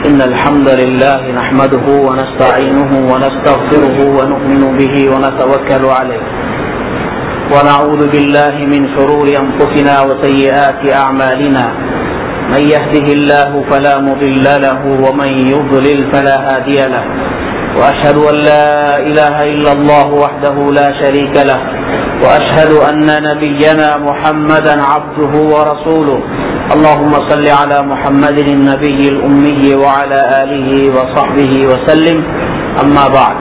إن الحمد لله نحمده ونستعينه ونستغفره ونؤمن به ونتوكل عليه ونعوذ بالله من شرور أنفسنا وسيئات أعمالنا من يهده الله فلا مضل له ومن يضلل فلا هادي له وأشهد أن لا إله إلا الله وحده لا شريك له وأشهد أن نبينا محمدا عبده ورسوله اللهم صل على محمد النبي الأمي وعلى آله وصحبه وسلم أما بعد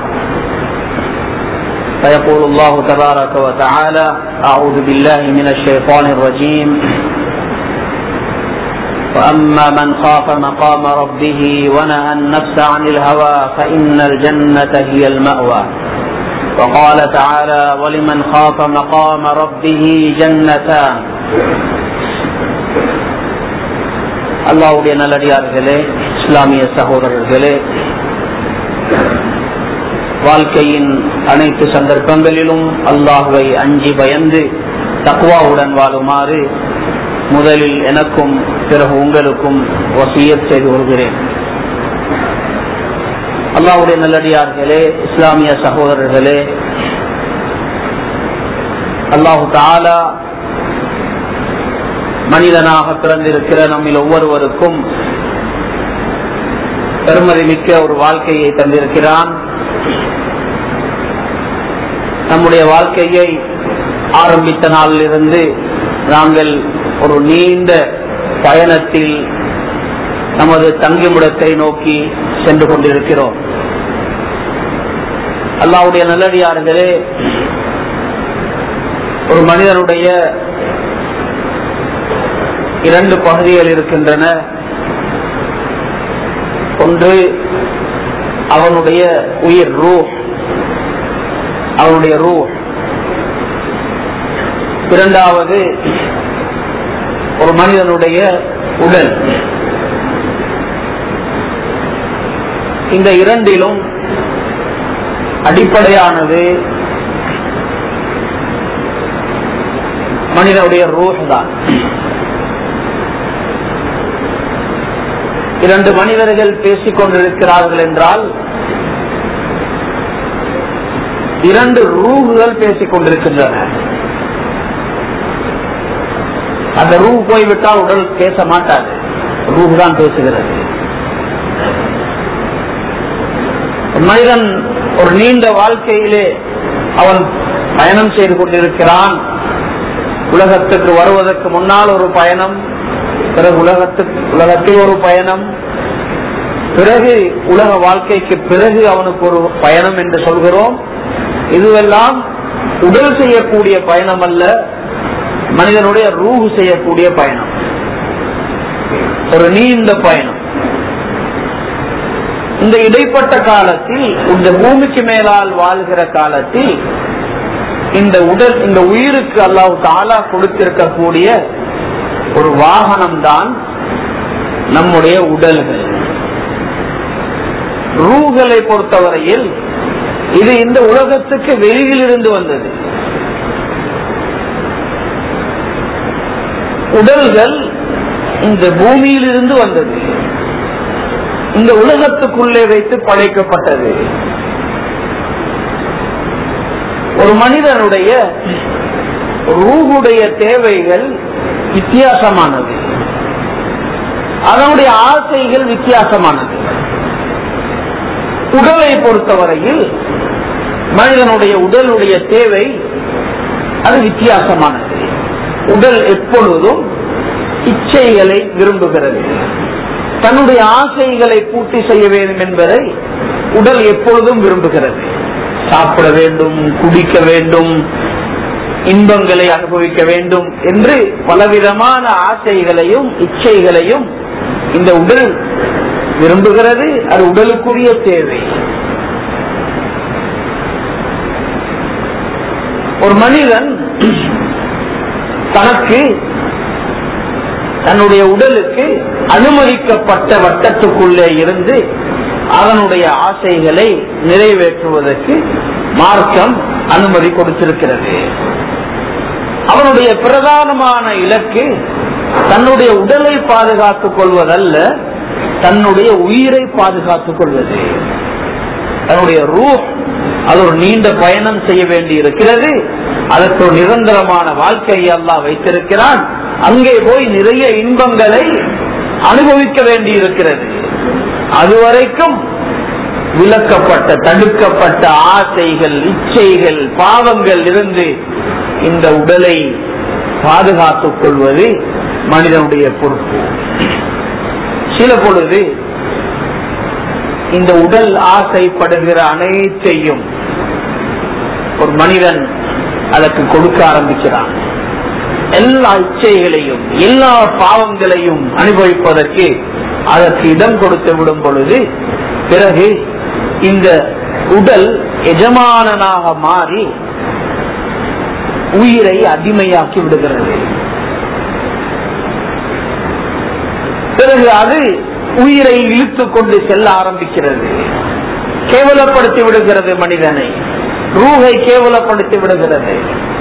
فيقول الله تبارك وتعالى أعوذ بالله من الشيطان الرجيم وأما من خاف مقام ربه ونهى النفس عن الهوى فإن الجنة هي المأوى وقال تعالى ولمن خاف مقام ربه جنتان அல்லாவுடைய நல்லடியார்களே இஸ்லாமிய சகோதரர்களே வாழ்க்கையின் அனைத்து சந்தர்ப்பங்களிலும் அல்லாஹுவை அஞ்சி பயந்து தக்குவாவுடன் வாழுமாறு முதலில் எனக்கும் பிறகு உங்களுக்கும் வசியத் செய்து கொள்கிறேன் அல்லாவுடைய நல்லடியார்களே இஸ்லாமிய சகோதரர்களே அல்லாஹு தாலா மனிதனாக பிறந்திருக்கிற நம்மில் ஒவ்வொருவருக்கும் பெருமதி மிக்க ஒரு வாழ்க்கையை தந்திருக்கிறான் நம்முடைய வாழ்க்கையை ஆரம்பித்த நாளிலிருந்து நாங்கள் ஒரு நீண்ட பயணத்தில் நமது தங்குமிடத்தை நோக்கி சென்று கொண்டிருக்கிறோம் அல்லாவுடைய நல்லடியார்களே ஒரு மனிதனுடைய இரண்டு பகுதிகள் இருக்கின்றன ஒன்று அவனுடைய உயிர் ரூ அவனுடைய ரூ இரண்டாவது ஒரு மனிதனுடைய உடல் இந்த இரண்டிலும் அடிப்படையானது மனிதனுடைய ரூஹ் தான் இரண்டு மனிதர்கள் பேசிக் கொண்டிருக்கிறார்கள் என்றால் இரண்டு ரூகுகள் பேசிக் கொண்டிருக்கின்றன அந்த ரூ போய்விட்டால் உடல் பேச மாட்டாது ரூஹ் தான் பேசுகிறது மனிதன் ஒரு நீண்ட வாழ்க்கையிலே அவன் பயணம் செய்து கொண்டிருக்கிறான் உலகத்துக்கு வருவதற்கு முன்னால் ஒரு பயணம் பிறகு உலகத்துக்கு உலகத்தில் ஒரு பயணம் பிறகு உலக வாழ்க்கைக்கு பிறகு அவனுக்கு ஒரு பயணம் என்று சொல்கிறோம் இதுவெல்லாம் உடல் செய்யக்கூடிய பயணம் அல்ல மனிதனுடைய ரூஹு செய்யக்கூடிய பயணம் ஒரு நீண்ட பயணம் இந்த இடைப்பட்ட காலத்தில் இந்த பூமிக்கு மேலால் வாழ்கிற காலத்தில் இந்த உடல் இந்த உயிருக்கு அல்லாஹ் தாலா கொடுத்திருக்கக்கூடிய ஒரு வாகனம் தான் நம்முடைய உடல்கள் ரூகளை பொறுத்தவரையில் இது இந்த உலகத்துக்கு வெளியில் இருந்து வந்தது உடல்கள் இந்த பூமியிலிருந்து வந்தது இந்த உலகத்துக்குள்ளே வைத்து படைக்கப்பட்டது ஒரு மனிதனுடைய ரூகுடைய தேவைகள் வித்தியாசமானது அதனுடைய ஆசைகள் வித்தியாசமானது உடலை பொறுத்தவரையில் மனிதனுடைய உடலுடைய தேவை அது வித்தியாசமானது உடல் எப்பொழுதும் இச்சைகளை விரும்புகிறது தன்னுடைய ஆசைகளை பூர்த்தி செய்ய வேண்டும் என்பதை உடல் எப்பொழுதும் விரும்புகிறது சாப்பிட வேண்டும் குடிக்க வேண்டும் இன்பங்களை அனுபவிக்க வேண்டும் என்று பலவிதமான ஆசைகளையும் இச்சைகளையும் இந்த உடல் விரும்புகிறது அது உடலுக்குரிய தேவை ஒரு மனிதன் தனக்கு தன்னுடைய உடலுக்கு அனுமதிக்கப்பட்ட வட்டத்துக்குள்ளே இருந்து அதனுடைய ஆசைகளை நிறைவேற்றுவதற்கு மார்க்கம் அனுமதி கொடுத்திருக்கிறது அவனுடைய பிரதானமான இலக்கு தன்னுடைய உடலை பாதுகாத்துக் கொள்வதல்ல தன்னுடைய உயிரை பாதுகாத்துக் கொள்வது தன்னுடைய ரூ அது ஒரு நீண்ட பயணம் செய்ய வேண்டி இருக்கிறது அதற்கு ஒரு நிரந்தரமான வாழ்க்கையை அல்லாஹ் வைத்திருக்கிறான் அங்கே போய் நிறைய இன்பங்களை அனுபவிக்க வேண்டி இருக்கிறது அதுவரைக்கும் விலக்கப்பட்ட தடுக்கப்பட்ட ஆசைகள் இச்சைகள் பாவங்கள் இருந்து இந்த உடலை பாதுகாத்துக் கொள்வது மனிதனுடைய பொறுப்பு சில பொழுது இந்த உடல் ஆசைப்படுகிற அனைத்தையும் ஒரு மனிதன் அதற்கு கொடுக்க ஆரம்பிக்கிறான் எல்லா இச்சைகளையும் எல்லா பாவங்களையும் அனுபவிப்பதற்கு அதற்கு இடம் கொடுத்து விடும் பொழுது பிறகு இந்த உடல் எஜமானனாக மாறி உயிரை அடிமையாக்கி விடுகிறது பிறகு அது உயிரை இழுத்து கொண்டு செல்ல ஆரம்பிக்கிறது கேவலப்படுத்தி விடுகிறது மனிதனை ரூகை கேவலப்படுத்தி விடுகிறது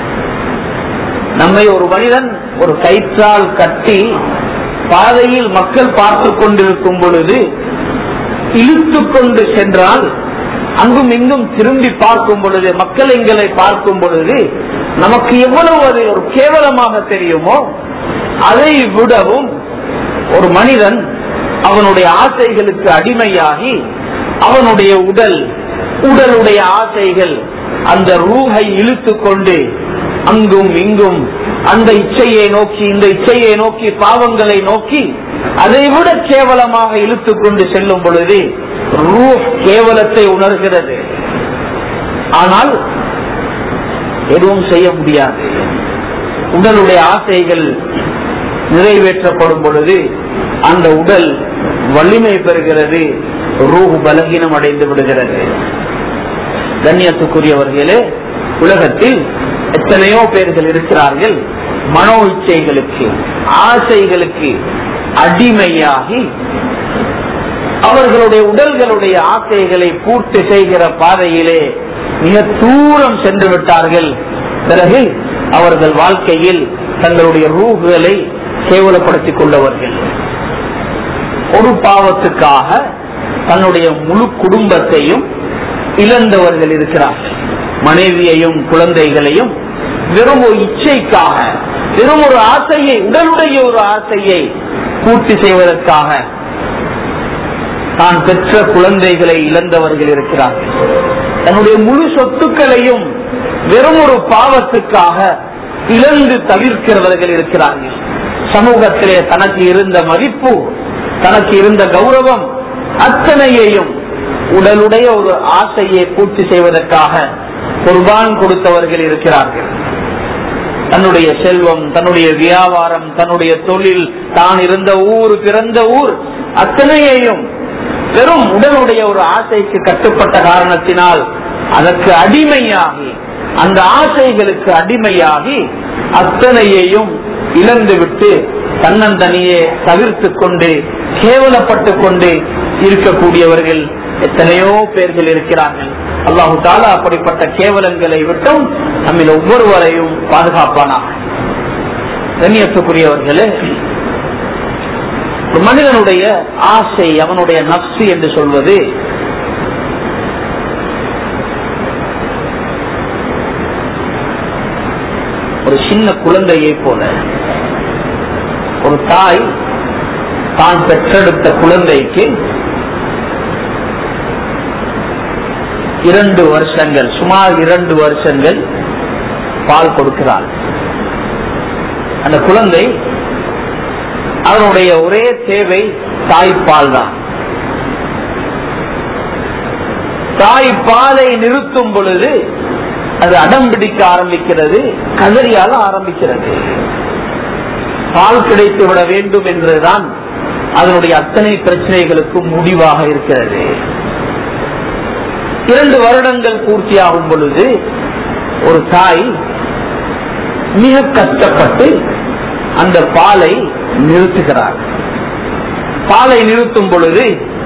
நம்மை ஒரு மனிதன் ஒரு கயிற்றால் கட்டி பாதையில் மக்கள் பார்த்து கொண்டிருக்கும் பொழுது இழுத்து கொண்டு சென்றால் அங்கும் இங்கும் திரும்பி பார்க்கும் பொழுது மக்கள் எங்களை பார்க்கும் பொழுது நமக்கு எவ்வளவு அது ஒரு கேவலமாக தெரியுமோ அதை விடவும் ஒரு மனிதன் அவனுடைய ஆசைகளுக்கு அடிமையாகி அவனுடைய உடல் உடலுடைய ஆசைகள் அந்த ரூஹை இழுத்து கொண்டு அங்கும் இங்கும் அந்த இச்சையை நோக்கி இந்த இச்சையை நோக்கி பாவங்களை நோக்கி அதை விட கேவலமாக இழுத்து கொண்டு செல்லும் பொழுது ரூஹ் கேவலத்தை உணர்கிறது ஆனால் எதுவும் செய்ய முடியாது உடலுடைய ஆசைகள் நிறைவேற்றப்படும் பொழுது அந்த உடல் வலிமை பெறுகிறது ரூஹ் பலகீனம் அடைந்து விடுகிறது கண்ணியத்துக்குரியவர்களே உலகத்தில் எத்தனையோ பேர்கள் இருக்கிறார்கள் மனோ இச்சைகளுக்கு ஆசைகளுக்கு அடிமையாகி அவர்களுடைய உடல்களுடைய ஆசைகளை பூர்த்தி செய்கிற பாதையிலே மிக தூரம் சென்று விட்டார்கள் பிறகு அவர்கள் வாழ்க்கையில் தங்களுடைய ரூகுகளை கேவலப்படுத்திக் கொண்டவர்கள் ஒரு பாவத்துக்காக தன்னுடைய முழு குடும்பத்தையும் இழந்தவர்கள் இருக்கிறார்கள் மனைவியையும் குழந்தைகளையும் வெறும் ஒரு இச்சைக்காக வெறும் ஒரு ஆசையை உடலுடைய ஒரு ஆசையை பூர்த்தி செய்வதற்காக தான் பெற்ற குழந்தைகளை இழந்தவர்கள் இருக்கிறார்கள் தன்னுடைய முழு சொத்துக்களையும் வெறும் ஒரு பாவத்துக்காக இழந்து தவிர்க்கிறவர்கள் இருக்கிறார்கள் சமூகத்திலே தனக்கு இருந்த மதிப்பு தனக்கு இருந்த கௌரவம் அத்தனையையும் உடலுடைய ஒரு ஆசையை பூர்த்தி செய்வதற்காக குர்பான் கொடுத்தவர்கள் இருக்கிறார்கள் தன்னுடைய செல்வம் தன்னுடைய வியாபாரம் தன்னுடைய தொழில் தான் இருந்த ஊர் பிறந்த ஊர் அத்தனையையும் வெறும் உடலுடைய ஒரு ஆசைக்கு கட்டுப்பட்ட காரணத்தினால் அதற்கு அடிமையாகி அந்த ஆசைகளுக்கு அடிமையாகி அத்தனையையும் இழந்துவிட்டு தன்னந்தனியே தவிர்த்து கொண்டு கேவலப்பட்டு கொண்டு இருக்கக்கூடியவர்கள் எத்தனையோ பேர்கள் இருக்கிறார்கள் அல்லாஹு தாலா அப்படிப்பட்ட கேவலங்களை விட்டும் நம்மில் ஒவ்வொருவரையும் பாதுகாப்பானாக கண்ணியத்துக்குரியவர்களே ஒரு மனிதனுடைய ஆசை அவனுடைய நப்சு என்று சொல்வது ஒரு சின்ன குழந்தையை போல ஒரு தாய் தான் பெற்றெடுத்த குழந்தைக்கு இரண்டு வருஷங்கள் சுமார் இரண்டு வருஷங்கள் பால் கொடுக்கிறாள் அந்த குழந்தை அவனுடைய ஒரே தேவை தாய்ப்பால் தான் தாய்ப்பாலை நிறுத்தும் பொழுது அது அடம் பிடிக்க ஆரம்பிக்கிறது கதறியால ஆரம்பிக்கிறது பால் கிடைத்து விட வேண்டும் என்றுதான் அதனுடைய அத்தனை பிரச்சனைகளுக்கும் முடிவாக இருக்கிறது இரண்டு வருடங்கள் பூர்த்தியாகும் பொழுது ஒரு தாய் மிக கஷ்டப்பட்டு அந்த பாலை நிறுத்துகிறார் பாலை நிறுத்தும் பொழுது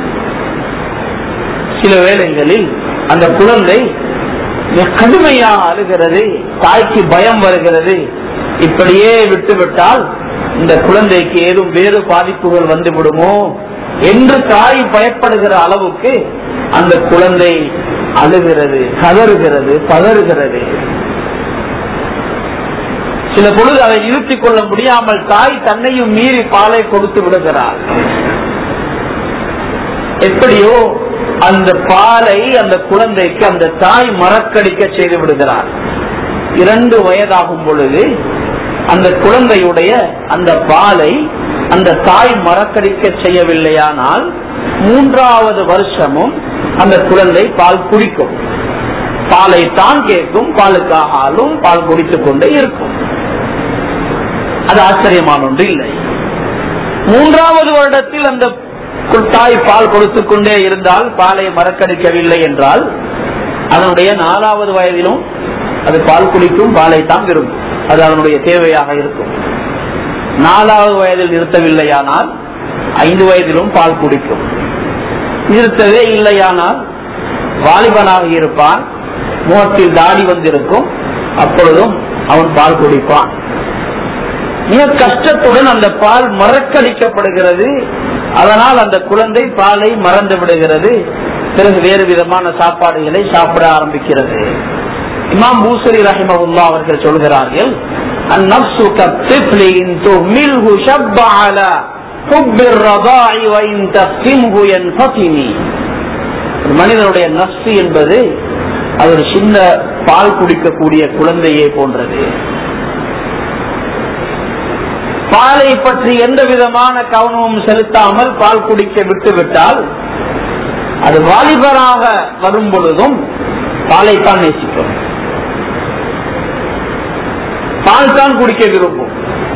சில வேளைகளில் அந்த குழந்தை மிக கடுமையாக அழுகிறது தாய்க்கு பயம் வருகிறது இப்படியே விட்டுவிட்டால் இந்த குழந்தைக்கு ஏதும் வேறு பாதிப்புகள் வந்து விடுமோ என்று தாய் பயப்படுகிற அளவுக்கு அந்த குழந்தை அழுகிறது கதறுகிறது பதறுகிறது சில பொழுது அதை நிறுத்திக் கொள்ள முடியாமல் தாய் தன்னையும் மீறி பாலை கொடுத்து விடுகிறார் எப்படியோ அந்த பாலை அந்த குழந்தைக்கு அந்த தாய் மறக்கடிக்க செய்து விடுகிறார் இரண்டு வயதாகும் பொழுது அந்த குழந்தையுடைய அந்த பாலை அந்த தாய் மறக்கடிக்க செய்யவில்லையானால் மூன்றாவது வருஷமும் அந்த குழந்தை பால் குடிக்கும் பாலை தான் கேட்கும் பாலுக்காக ஆளும் பால் குடித்துக் கொண்டே இருக்கும் அது ஆச்சரியமான ஒன்று இல்லை மூன்றாவது வருடத்தில் அந்த தாய் பால் கொடுத்துக் கொண்டே இருந்தால் பாலை மறக்கடிக்கவில்லை என்றால் அதனுடைய நாலாவது வயதிலும் அது பால் குடிக்கும் பாலை தான் விரும்பும் அது அதனுடைய தேவையாக இருக்கும் நாலாவது வயதில் நிறுத்தவில்லையானால் ஐந்து வயதிலும் பால் குடிக்கும் நிறுத்தவே இல்லையானால் வாலிபனாக இருப்பான் முகத்தில் தாடி வந்திருக்கும் அப்பொழுதும் அவன் பால் குடிப்பான் மிக கஷ்டத்துடன் அந்த பால் மறக்கடிக்கப்படுகிறது அதனால் அந்த குழந்தை பாலை மறந்து விடுகிறது பிறகு வேறு விதமான சாப்பாடுகளை சாப்பிட ஆரம்பிக்கிறது இமாம் பூசரி ரஹிமவுல்லா அவர்கள் சொல்கிறார்கள் النفس كالطفل إن تهمله شب على حب الرضاع وإن تفتمه ينفتم மனிதனுடைய நப்சு என்பது அது ஒரு சின்ன பால் குடிக்கக்கூடிய குழந்தையே போன்றது பாலை பற்றி எந்த விதமான கவனமும் செலுத்தாமல் பால் குடிக்க விட்டுவிட்டால் அது வாலிபராக வரும் பொழுதும் பாலைத்தான் நேசிக்கும் பால் தான் குடிக்க விரும்பும்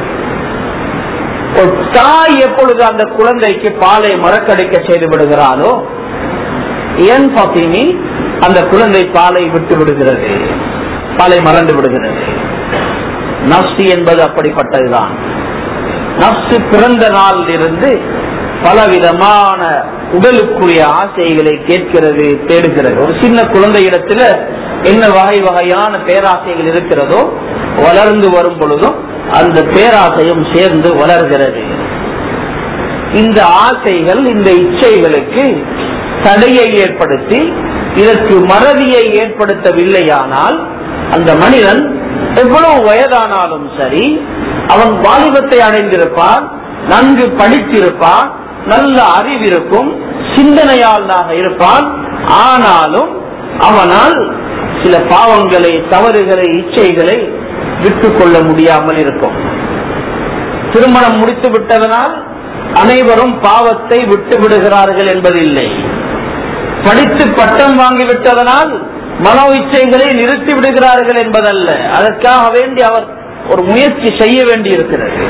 ஒரு தாய் எப்பொழுது அந்த குழந்தைக்கு பாலை மறக்கடிக்க செய்து விடுகிறாரோ ஏன் பாத்தீங்க அந்த குழந்தை பாலை விட்டு விடுகிறது பாலை மறந்து விடுகிறது நப்சி என்பது அப்படிப்பட்டதுதான் நப்சு பிறந்த நாளில் இருந்து பலவிதமான உடலுக்குரிய ஆசைகளை கேட்கிறது தேடுகிறது ஒரு சின்ன குழந்தை இடத்துல என்ன வகை வகையான பேராசைகள் இருக்கிறதோ வளர்ந்து வரும் பொழுதும் அந்த பேராசையும் சேர்ந்து வளர்கிறது இந்த ஆசைகள் இந்த இச்சைகளுக்கு தடையை ஏற்படுத்தி இதற்கு மறதியை ஏற்படுத்தவில்லையானால் அந்த மனிதன் எவ்வளவு வயதானாலும் சரி அவன் வாலிபத்தை அடைந்திருப்பான் நன்கு படித்திருப்பான் நல்ல அறிவிருக்கும் சிந்தனையாளனாக இருப்பான் ஆனாலும் அவனால் சில பாவங்களை தவறுகளை இச்சைகளை விட்டுக் கொள்ள முடியாமல் இருக்கும் திருமணம் முடித்து விட்டதனால் அனைவரும் பாவத்தை விட்டு விடுகிறார்கள் என்பதில்லை படித்து பட்டம் வாங்கிவிட்டதனால் மனோ இச்சைகளை நிறுத்தி விடுகிறார்கள் என்பதல்ல அதற்காக வேண்டி அவர் ஒரு முயற்சி செய்ய வேண்டி இருக்கிறது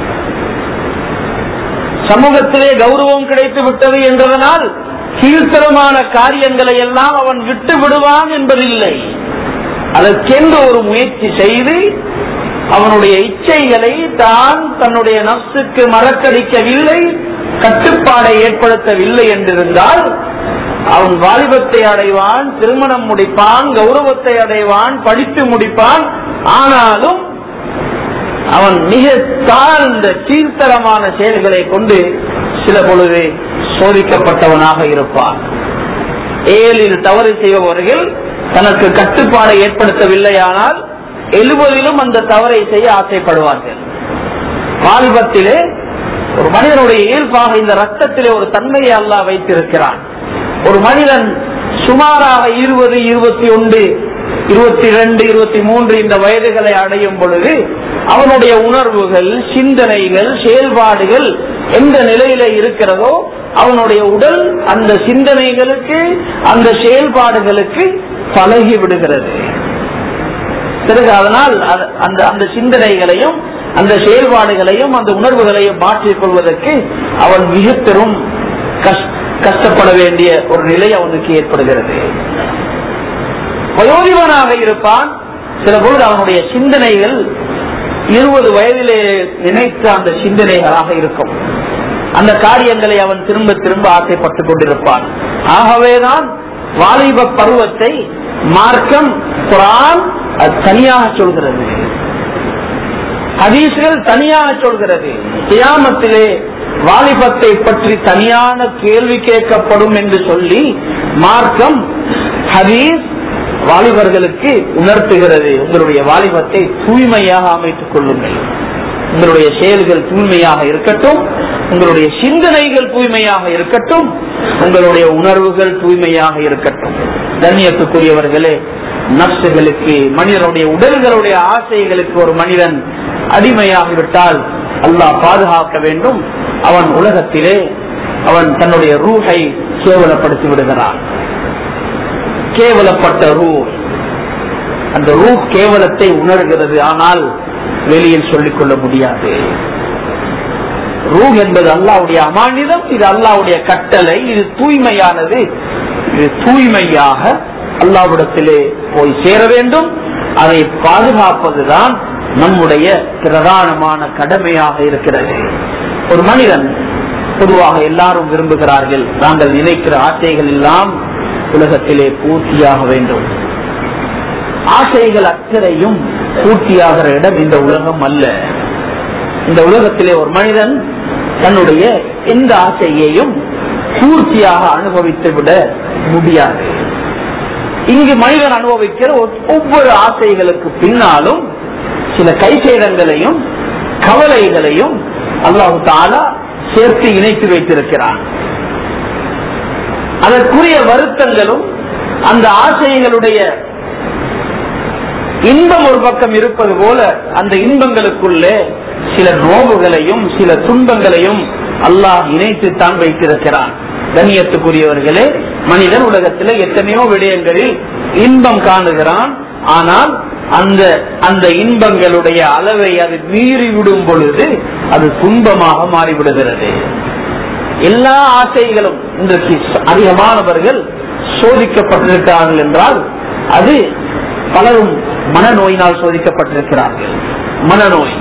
சமூகத்திலே கௌரவம் கிடைத்து விட்டது என்றதனால் கீழ்த்தரமான காரியங்களை எல்லாம் அவன் விட்டு விடுவான் என்பதில்லை அதற்கென்று ஒரு முயற்சி செய்து அவனுடைய இச்சைகளை தான் தன்னுடைய நப்சுக்கு மறக்கடிக்கவில்லை கட்டுப்பாடை ஏற்படுத்தவில்லை என்றிருந்தால் அவன் வாலிபத்தை அடைவான் திருமணம் முடிப்பான் கௌரவத்தை அடைவான் படித்து முடிப்பான் ஆனாலும் அவன் மிக தாழ்ந்த கீழ்த்தரமான செயல்களை கொண்டு சில பொழுது சோதிக்கப்பட்டவனாக இருப்பான் ஏழில் தவறு செய்பவர்கள் தனக்கு கட்டுப்பாடை ஏற்படுத்தவில்லையானால் எழுபதிலும் அந்த தவறை செய்ய ஆசைப்படுவார்கள் வாலிபத்திலே ஒரு மனிதனுடைய இயல்பாக இந்த ரத்தத்திலே ஒரு தன்மையை அல்லா வைத்திருக்கிறான் ஒரு மனிதன் சுமாராக இருபது இருபத்தி ஒன்று இருபத்தி ரெண்டு இருபத்தி மூன்று இந்த வயதுகளை அடையும் பொழுது அவனுடைய உணர்வுகள் சிந்தனைகள் செயல்பாடுகள் எந்த நிலையில இருக்கிறதோ அவனுடைய உடல் அந்த சிந்தனைகளுக்கு அந்த செயல்பாடுகளுக்கு பழகி விடுகிறது பிறகு அதனால் அந்த அந்த சிந்தனைகளையும் அந்த செயல்பாடுகளையும் அந்த உணர்வுகளையும் மாற்றிக் கொள்வதற்கு அவன் மிக பெரும் கஷ்டப்பட வேண்டிய ஒரு நிலை அவனுக்கு ஏற்படுகிறது வயோதிபனாக இருப்பான் சில பொழுது அவனுடைய சிந்தனைகள் இருபது வயதிலே நினைத்த அந்த சிந்தனைகளாக இருக்கும் அந்த காரியங்களை அவன் திரும்ப திரும்ப ஆசைப்பட்டுக் கொண்டிருப்பான் ஆகவேதான் வாலிப பருவத்தை மார்க்கம் குரான் அது தனியாக சொல்கிறது ஹதீஸ்கள் தனியாக சொல்கிறது கியாமத்திலே வாலிபத்தை பற்றி தனியான கேள்வி கேட்கப்படும் என்று சொல்லி மார்க்கம் ஹதீஸ் வாலிபர்களுக்கு உணர்த்துகிறது உங்களுடைய வாலிபத்தை தூய்மையாக அமைத்துக் கொள்ளுங்கள் உங்களுடைய செயல்கள் தூய்மையாக இருக்கட்டும் உங்களுடைய சிந்தனைகள் தூய்மையாக இருக்கட்டும் உங்களுடைய உணர்வுகள் தூய்மையாக இருக்கட்டும் கண்ணியத்துக்குரியவர்களே நப்சுகளுக்கு மனிதனுடைய உடல்களுடைய ஆசைகளுக்கு ஒரு மனிதன் அடிமையாகிவிட்டால் அல்லாஹ் பாதுகாக்க வேண்டும் அவன் உலகத்திலே அவன் தன்னுடைய ரூஹை கேவலப்படுத்தி விடுகிறான் கேவலப்பட்ட ரூ அந்த ரூ கேவலத்தை உணர்கிறது ஆனால் வெளியில் சொல்லிக் கொள்ள முடியாது ரூ என்பது அல்லாவுடைய அமானிதம் இது அல்லாவுடைய கட்டளை இது தூய்மையானது இது தூய்மையாக அல்லாவிடத்திலே போய் சேர வேண்டும் அதை பாதுகாப்பதுதான் நம்முடைய பிரதானமான கடமையாக இருக்கிறது ஒரு மனிதன் பொதுவாக எல்லாரும் விரும்புகிறார்கள் நாங்கள் நினைக்கிற ஆசைகள் எல்லாம் உலகத்திலே பூர்த்தியாக வேண்டும் ஆசைகள் அத்தனையும் பூர்த்தியாகிற இடம் இந்த உலகம் அல்ல இந்த உலகத்திலே ஒரு மனிதன் தன்னுடைய எந்த ஆசையையும் பூர்த்தியாக அனுபவித்து விட முடியாது இங்கு மனிதன் அனுபவிக்கிற ஒவ்வொரு ஆசைகளுக்கு பின்னாலும் சில கைசேதங்களையும் கவலைகளையும் அல்லாஹு தாலா சேர்த்து இணைத்து வைத்திருக்கிறான் அதற்குரிய வருத்தங்களும் அந்த ஆசைகளுடைய இன்பம் ஒரு பக்கம் இருப்பது போல அந்த இன்பங்களுக்குள்ளே சில நோவுகளையும் சில துன்பங்களையும் அல்லாஹ் இணைத்து தான் வைத்திருக்கிறான் கண்ணியத்துக்குரியவர்களே மனிதன் உலகத்தில் எத்தனையோ விடயங்களில் இன்பம் காணுகிறான் ஆனால் அந்த அந்த இன்பங்களுடைய அளவை அது மீறி விடும் பொழுது அது துன்பமாக மாறிவிடுகிறது எல்லா ஆசைகளும் இன்றைக்கு அதிகமானவர்கள் சோதிக்கப்பட்டிருக்கிறார்கள் என்றால் அது பலரும் மனநோயினால் சோதிக்கப்பட்டிருக்கிறார்கள் மனநோய்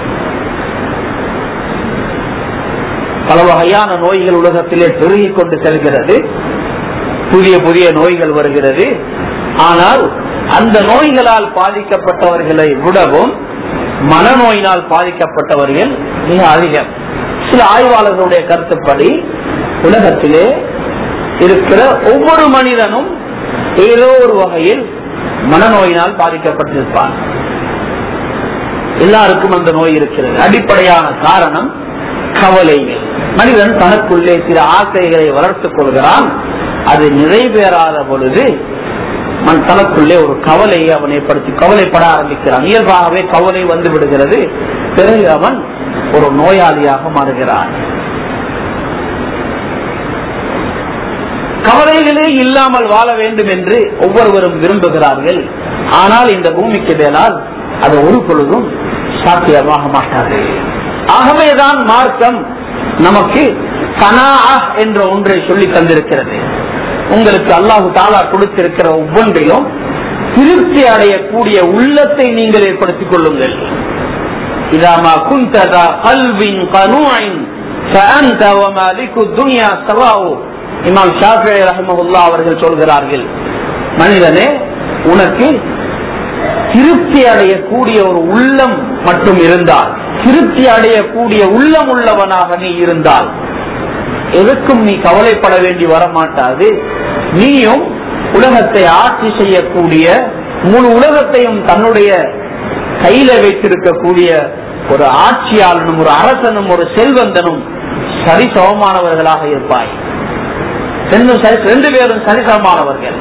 பல வகையான நோய்கள் உலகத்திலே பெருகிக் கொண்டு செல்கிறது புதிய புதிய நோய்கள் வருகிறது ஆனால் அந்த நோய்களால் பாதிக்கப்பட்டவர்களை விடவும் மனநோயினால் பாதிக்கப்பட்டவர்கள் மிக அதிகம் சில ஆய்வாளர்களுடைய கருத்துப்படி உலகத்திலே இருக்கிற ஒவ்வொரு மனிதனும் ஏதோ ஒரு வகையில் மனநோயினால் பாதிக்கப்பட்டிருப்பான் எல்லாருக்கும் அந்த நோய் இருக்கிறது அடிப்படையான காரணம் கவலைகள் மனிதன் தனக்குள்ளே சில ஆசைகளை வளர்த்துக் கொள்கிறான் அது நிறைவேறாத பொழுது மன் தனக்குள்ளே ஒரு கவலையை அவன் ஏற்படுத்தி கவலைப்பட ஆரம்பிக்கிறான் இயல்பாகவே கவலை வந்து விடுகிறது பிறகு அவன் ஒரு நோயாளியாக மாறுகிறான் கவலைகளே இல்லாமல் வாழ வேண்டும் என்று ஒவ்வொருவரும் விரும்புகிறார்கள் ஆனால் இந்த பூமிக்கு மேலால் அது ஒரு பொழுதும் சாத்தியமாக மாட்டாது ஆகவேதான் மார்க்கம் நமக்கு கனா என்ற ஒன்றை சொல்லி தந்திருக்கிறது உங்களுக்கு அல்லாஹு தாலா கொடுத்திருக்கிற ஒவ்வொன்றிலும் திருப்தி அடையக்கூடிய உள்ளத்தை நீங்கள் ஏற்படுத்திக் கொள்ளுங்கள் இதாமா குந்ததா கல்வின் கனூயின் فأنت ومالك الدنيا سواء இமாம் ஷாஃபி ரஹமகுல்லா அவர்கள் சொல்கிறார்கள் மனிதனே உனக்கு திருப்தி அடையக்கூடிய ஒரு உள்ளம் மட்டும் இருந்தால் திருப்தி அடையக்கூடிய உள்ளம் உள்ளவனாக நீ இருந்தால் எதுக்கும் நீ கவலைப்பட வேண்டி வரமாட்டாது நீயும் உலகத்தை ஆட்சி செய்யக்கூடிய முழு உலகத்தையும் தன்னுடைய கையில வைத்திருக்கக்கூடிய ஒரு ஆட்சியாளனும் ஒரு அரசனும் ஒரு செல்வந்தனும் சரிசமமானவர்களாக இருப்பாய் ரெண்டும் சரி- ரெண்டு பேரும் சரிசமமானவர்கள்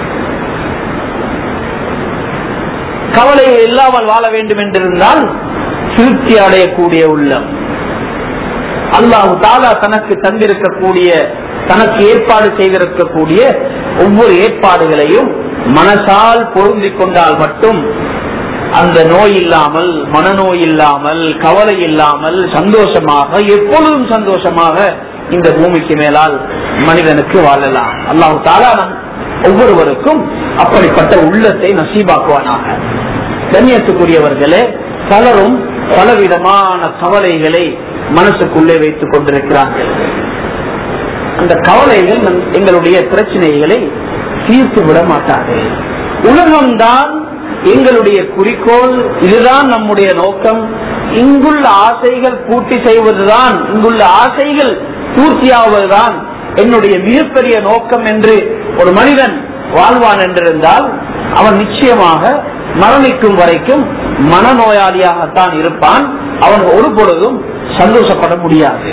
கவலை இல்லாமல் வாழ வேண்டும் என்றிருந்தால் திருப்தி அடையக்கூடிய உள்ளம் அல்லாஹு தாலா தனக்கு தந்திருக்கக்கூடிய தனக்கு ஏற்பாடு செய்திருக்கக்கூடிய ஒவ்வொரு ஏற்பாடுகளையும் மனசால் பொருந்திக் கொண்டால் மட்டும் அந்த நோய் இல்லாமல் மனநோய் இல்லாமல் கவலை இல்லாமல் சந்தோஷமாக எப்பொழுதும் சந்தோஷமாக இந்த பூமிக்கு மேலால் மனிதனுக்கு வாழலாம் அல்லாஹு தாலா நம் ஒவ்வொருவருக்கும் அப்படிப்பட்ட உள்ளத்தை நசீபாக்குவானாக கண்ணியத்துக்குரியவர்களே பலரும் பலவிதமான கவலைகளை மனசுக்குள்ளே வைத்துக் கொண்டிருக்கிறார்கள் அந்த கவலைகள் நம்- எங்களுடைய பிரச்சனைகளை தீர்த்து விட மாட்டாது உலகம்தான் எங்களுடைய குறிக்கோள் இதுதான் நம்முடைய நோக்கம் இங்குள்ள ஆசைகள் பூர்த்தி செய்வதுதான் இங்குள்ள ஆசைகள் பூர்த்தியாவதுதான் என்னுடைய மிகப்பெரிய நோக்கம் என்று ஒரு மனிதன் வாழ்வான் என்றிருந்தால் அவன் நிச்சயமாக மரணிக்கும் வரைக்கும் மனநோயாளியாகத்தான் இருப்பான் அவன் ஒரு பொழுதும் சந்தோஷப்பட முடியாது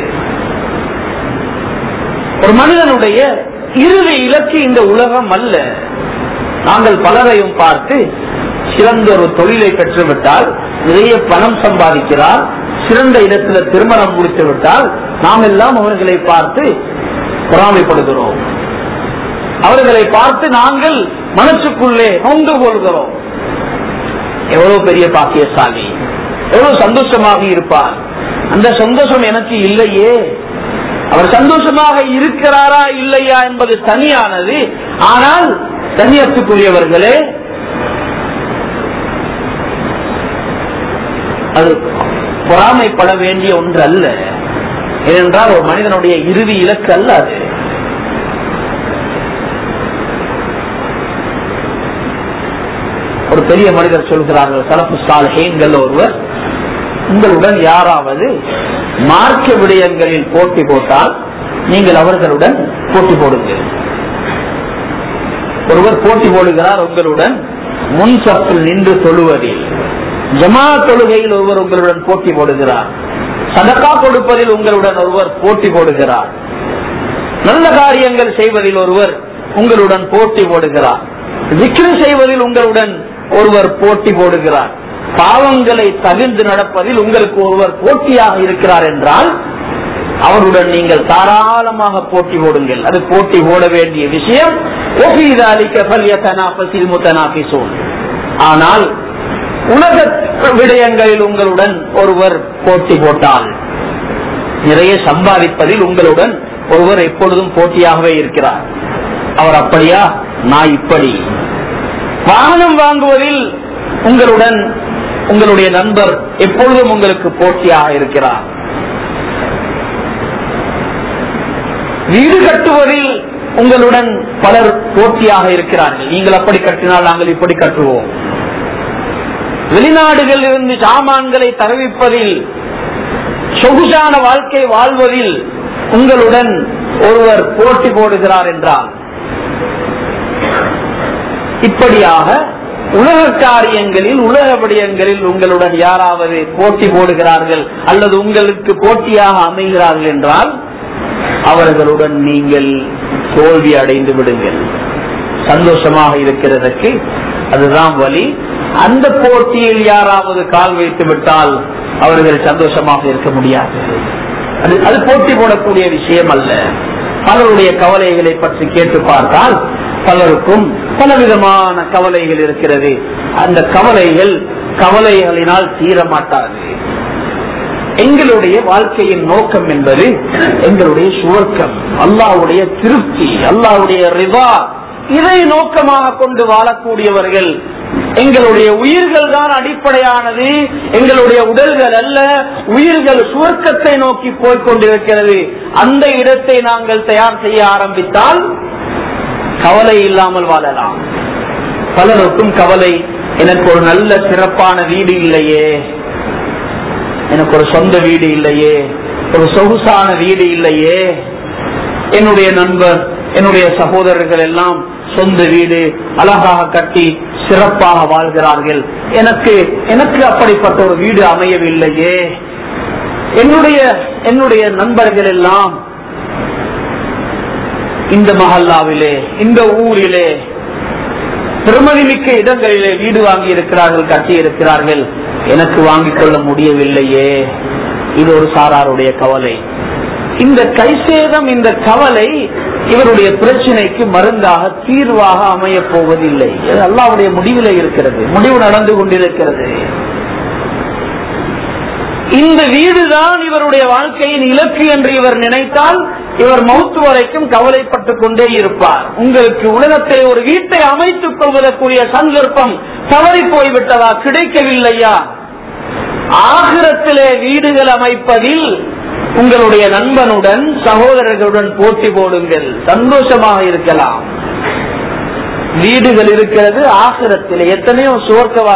ஒரு மனிதனுடைய இறுதி இலக்கு இந்த உலகம் அல்ல நாங்கள் பலரையும் பார்த்து சிறந்த ஒரு தொழிலை பெற்றுவிட்டால் நிறைய பணம் சம்பாதிக்கிறார் சிறந்த இடத்துல திருமணம் முடித்து விட்டால் நாம் எல்லாம் அவர்களை பார்த்து பொறாமைப்படுகிறோம் அவர்களை பார்த்து நாங்கள் மனசுக்குள்ளே நொந்து கொள்கிறோம் எவ்வளவு பெரிய பாக்கியசாலி எவ்வளவு சந்தோஷமாக இருப்பார் அந்த சந்தோஷம் எனக்கு இல்லையே அவர் சந்தோஷமாக இருக்கிறாரா இல்லையா என்பது தனியானது ஆனால் தனியத்துக்குரியவர்களே அது பொறாமைப்பட வேண்டிய ஒன்று அல்ல ஏனென்றால் ஒரு மனிதனுடைய இறுதி இலக்கு அல்ல அது ஒரு பெரிய மனிதர் சொல்கிறார்கள் சலப்பு சாலைகள் ஒருவர் உங்களுடன் யாராவது மார்க்க விடயங்களில் போட்டி போட்டால் நீங்கள் அவர்களுடன் போட்டி போடுங்கள் ஒருவர் போட்டி போடுகிறார் உங்களுடன் முன் சப்பில் நின்று தொழுவதில் ஜமா தொழுகையில் ஒருவர் உங்களுடன் போட்டி போடுகிறார் சதக்கா கொடுப்பதில் உங்களுடன் ஒருவர் போட்டி போடுகிறார் நல்ல காரியங்கள் செய்வதில் ஒருவர் உங்களுடன் போட்டி போடுகிறார் விக்ரி செய்வதில் உங்களுடன் ஒருவர் போட்டி போடுகிறார் பாவங்களை தவிர்த்து நடப்பதில் உங்களுக்கு ஒருவர் போட்டியாக இருக்கிறார் என்றால் அவருடன் நீங்கள் தாராளமாக போட்டி போடுங்கள் அது போட்டி போட வேண்டிய விஷயம் ஆனால் உலக விடயங்களில் உங்களுடன் ஒருவர் போட்டி போட்டால் நிறைய சம்பாதிப்பதில் உங்களுடன் ஒருவர் எப்பொழுதும் போட்டியாகவே இருக்கிறார் அவர் அப்படியா நான் இப்படி வாகனம் வாங்குவதில் உங்களுடன் உங்களுடைய நண்பர் எப்பொழுதும் உங்களுக்கு போட்டியாக இருக்கிறார் வீடு கட்டுவதில் உங்களுடன் பலர் போட்டியாக இருக்கிறார்கள் நீங்கள் அப்படி கட்டினால் நாங்கள் இப்படி கட்டுவோம் வெளிநாடுகளில் இருந்து சாமான்களை தருவிப்பதில் சொகுசான வாழ்க்கை வாழ்வதில் உங்களுடன் ஒருவர் போட்டி போடுகிறார் என்றால் இப்படியாக உலக காரியங்களில் உலக விடயங்களில் உங்களுடன் யாராவது போட்டி போடுகிறார்கள் அல்லது உங்களுக்கு போட்டியாக அமைகிறார்கள் என்றால் அவர்களுடன் நீங்கள் தோல்வி அடைந்து விடுங்கள் சந்தோஷமாக இருக்கிறதுக்கு அதுதான் வழி அந்த போட்டியில் யாராவது கால் வைத்து விட்டால் அவர்கள் சந்தோஷமாக இருக்க முடியாது அது அது போட்டி போடக்கூடிய விஷயம் அல்ல பலருடைய கவலைகளை பற்றி கேட்டு பார்த்தால் பலருக்கும் பலவிதமான கவலைகள் இருக்கிறது அந்த கவலைகள் கவலைகளினால் தீர மாட்டாது எங்களுடைய வாழ்க்கையின் நோக்கம் என்பது எங்களுடைய சுவர்க்கம் அல்லாவுடைய திருப்தி அல்லாவுடைய ரிவா இதை நோக்கமாக கொண்டு வாழக்கூடியவர்கள் எங்களுடைய உயிர்கள் தான் அடிப்படையானது எங்களுடைய உடல்கள் அல்ல உயிர்கள் சுவர்க்கத்தை நோக்கி போய்கொண்டிருக்கிறது அந்த இடத்தை நாங்கள் தயார் செய்ய ஆரம்பித்தால் கவலை இல்லாமல் வாழலாம் பலருக்கும் கவலை எனக்கு ஒரு நல்ல சிறப்பான வீடு இல்லையே எனக்கு ஒரு சொந்த வீடு இல்லையே ஒரு சொகுசான வீடு இல்லையே என்னுடைய நண்பர் என்னுடைய சகோதரர்கள் எல்லாம் சொந்த வீடு அழகாக கட்டி சிறப்பாக வாழ்கிறார்கள் எனக்கு எனக்கு அப்படிப்பட்ட ஒரு வீடு அமையவில்லையே என்னுடைய என்னுடைய நண்பர்கள் எல்லாம் இந்த மஹல்லாவிலே இந்த ஊரிலே பெருமதிமிக்க இடங்களிலே வீடு வாங்கி இருக்கிறார்கள் கட்டி இருக்கிறார்கள் எனக்கு வாங்கிக் கொள்ள முடியவில்லையே இது ஒரு சாராருடைய கவலை இந்த கைசேதம் இந்த கவலை இவருடைய பிரச்சனைக்கு மருந்தாக தீர்வாக அமைய போவதில்லை இது அல்லாவுடைய முடிவில இருக்கிறது முடிவு நடந்து கொண்டிருக்கிறது இந்த வீடுதான் இவருடைய வாழ்க்கையின் இலக்கு என்று இவர் நினைத்தால் இவர் மௌத்து வரைக்கும் கவலைப்பட்டுக் கொண்டே இருப்பார் உங்களுக்கு உலகத்தை ஒரு வீட்டை அமைத்துக் கொள்வதற்குரிய சந்தர்ப்பம் தவறி போய்விட்டதா கிடைக்கவில்லையா ஆகிரத்திலே வீடுகள் அமைப்பதில் உங்களுடைய நண்பனுடன் சகோதரர்களுடன் போட்டி போடுங்கள் சந்தோஷமாக இருக்கலாம் வீடுகள் இருக்கிறது ஆசிரத்திலே எத்தனையோ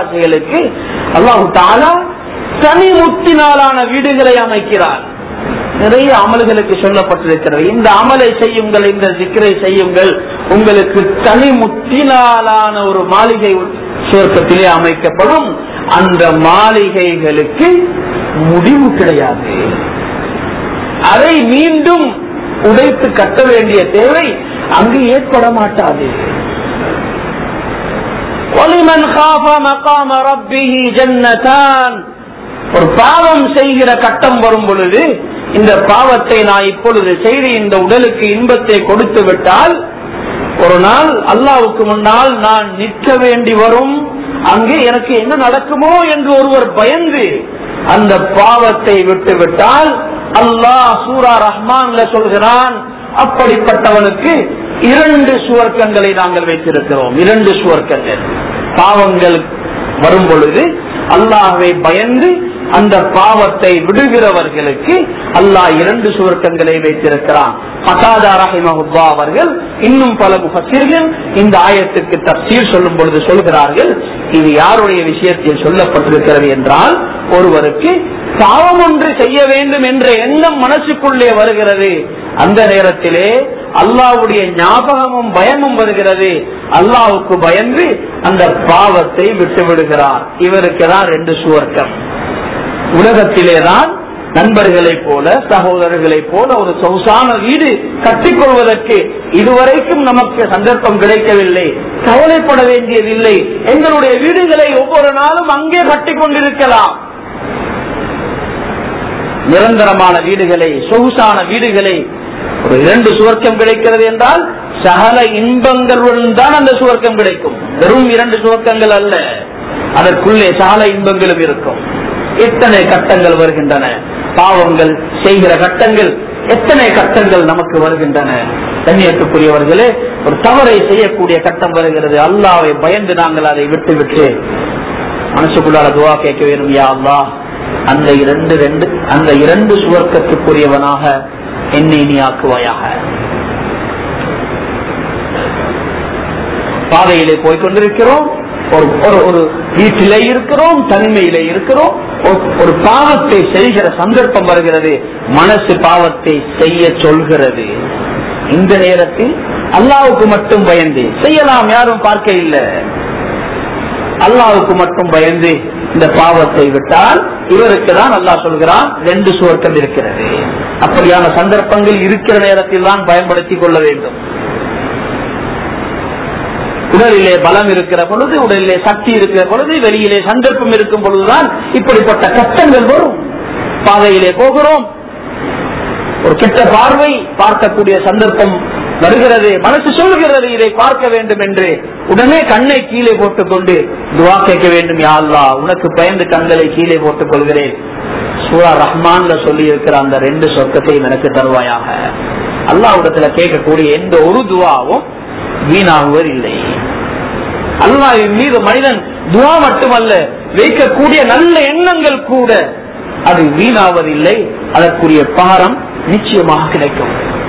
சுவர்க்கவாசிகளுக்கு அல்லாஹு தாலா தனி முத்தினாலான வீடுகளை அமைக்கிறார் நிறைய அமல்களுக்கு சொல்லப்பட்டிருக்கிறது இந்த அமலை செய்யுங்கள் இந்த சிக்கரை செய்யுங்கள் உங்களுக்கு தனி முத்தினாலான ஒரு மாளிகை சுவர்க்கத்திலே அமைக்கப்படும் அந்த மாளிகைகளுக்கு முடிவு கிடையாது அதை மீண்டும் உடைத்து கட்ட வேண்டிய தேவை அங்கு ஏற்பட மாட்டாது وَلِمَنْ خَافَ مَقَامَ رَبِّهِ جَنَّتَانِ ஒரு பாவம் செய்கிற கட்டம் வரும் பொழுது இந்த பாவத்தை நான் இப்பொழுது செய்து இந்த உடலுக்கு இன்பத்தை கொடுத்து விட்டால் ஒரு நாள் அல்லாவுக்கு முன்னால் நான் நிற்க வேண்டி வரும் அங்கே எனக்கு என்ன நடக்குமோ என்று ஒருவர் பயந்து அந்த பாவத்தை விட்டு விட்டால் அல்லாஹ் சூரா ரஹ்மான்ல சொல்கிறான் அப்படிப்பட்டவனுக்கு இரண்டு சுவர்க்கங்களை நாங்கள் வைத்திருக்கிறோம் இரண்டு சுவர்க்கங்கள் பாவங்கள் வரும் பொழுது அல்லாஹ்வை பயந்து அந்த பாவத்தை விடுகிறவர்களுக்கு அல்லாஹ் இரண்டு சுவர்க்கங்களை வைத்திருக்கிறான் பசாதா ரஹிமஹுல்லா அவர்கள் இன்னும் பல முகசீர்கள் இந்த ஆயத்துக்கு தப்சீர் சொல்லும் பொழுது சொல்கிறார்கள் இது யாருடைய விஷயத்தில் சொல்லப்பட்டிருக்கிறது என்றால் ஒருவருக்கு பாவம் ஒன்று செய்ய வேண்டும் என்ற எண்ணம் மனசுக்குள்ளே வருகிறது அந்த நேரத்திலே அல்லாவுடைய ஞாபகமும் பயமும் வருகிறது அல்லாவுக்கு பயந்து அந்த பாவத்தை விட்டு விடுகிறார் இவருக்கு தான் ரெண்டு சுவர்க்கம் உலகத்திலேதான் நண்பர்களைப் போல சகோதரர்களைப் போல ஒரு சொகுசான வீடு கட்டிக்கொள்வதற்கு இதுவரைக்கும் நமக்கு சந்தர்ப்பம் கிடைக்கவில்லை கவலைப்பட வேண்டியதில்லை எங்களுடைய வீடுகளை ஒவ்வொரு நாளும் அங்கே கட்டிக் கொண்டிருக்கலாம் நிரந்தரமான வீடுகளை சொகுசான வீடுகளை ஒரு இரண்டு சுவர்க்கம் கிடைக்கிறது என்றால் சகல இன்பங்களுடன் தான் அந்த சுவர்க்கம் கிடைக்கும் வெறும் இரண்டு சுவர்க்கங்கள் அல்ல அதற்குள்ளே சகல இன்பங்களும் இருக்கும் எத்தனை கட்டங்கள் வருகின்றன பாவங்கள் செய்கிற கட்டங்கள் எத்தனை கட்டங்கள் நமக்கு வருகின்றன கண்ணியத்துக்குரியவர்களே ஒரு தவறை செய்யக்கூடிய கட்டம் வருகிறது அல்லாவை பயந்து நாங்கள் அதை விட்டு விட்டு மனசுக்குள்ளால துவா கேட்க வேணும் யா அல்லா அந்த இரண்டு ரெண்டு அந்த இரண்டு சுவர்க்கத்துக்குரியவனாக என்னை நீ ஆக்குவாயாக பாதையிலே போய் கொண்டிருக்கிறோம் ஒரு ஒரு ஒரு வீட்டிலே இருக்கிறோம் தனிமையிலே இருக்கிறோம் ஒரு- ஒரு பாவத்தை செய்கிற சந்தர்ப்பம் வருகிறது மனசு பாவத்தை செய்ய சொல்கிறது இந்த நேரத்தில் அல்லாவுக்கு மட்டும் பயந்து செய்யலாம் யாரும் பார்க்க இல்லை அல்லாவுக்கு மட்டும் பயந்து இந்த பாவத்தை விட்டால் இவருக்கு தான் அல்லாஹ் சொல்கிறான் ரெண்டு சுவர்க்கம் இருக்கிறது அப்படியான சந்தர்ப்பங்கள் இருக்கிற நேரத்தில் தான் பயன்படுத்திக் கொள்ள வேண்டும் உடலிலே பலம் இருக்கிற பொழுது உடலிலே சக்தி இருக்கிற பொழுது வெளியிலே சந்தர்ப்பம் இருக்கும் பொழுதுதான் இப்படிப்பட்ட கஷ்டங்கள் வரும் பாதையிலே போகிறோம் ஒரு கெட்ட பார்வை பார்க்கக்கூடிய சந்தர்ப்பம் வருகிறது மனசு சொல்கிறது இதை பார்க்க வேண்டும் என்று உடனே கண்ணை கீழே போட்டுக் கொண்டு துவா கேட்க வேண்டும் யா அல்லாஹ் உனக்கு பயந்து கண்களை கீழே போட்டுக் கொள்கிறேன் சூரா ரஹ்மான்ல சொல்லி இருக்கிற அந்த ரெண்டு சொர்க்கத்தையும் எனக்கு தருவாயாக அல்லாஹ்விடத்துல கேட்கக்கூடிய எந்த ஒரு துவாவும் வீணாகுவது இல்லை அல்லாஹ்வின் மீது மனிதன் துவா மட்டுமல்ல வைக்கக்கூடிய நல்ல எண்ணங்கள் கூட அது வீணாவதில்லை அதற்குரிய பாரம் நிச்சயமாக கிடைக்கும்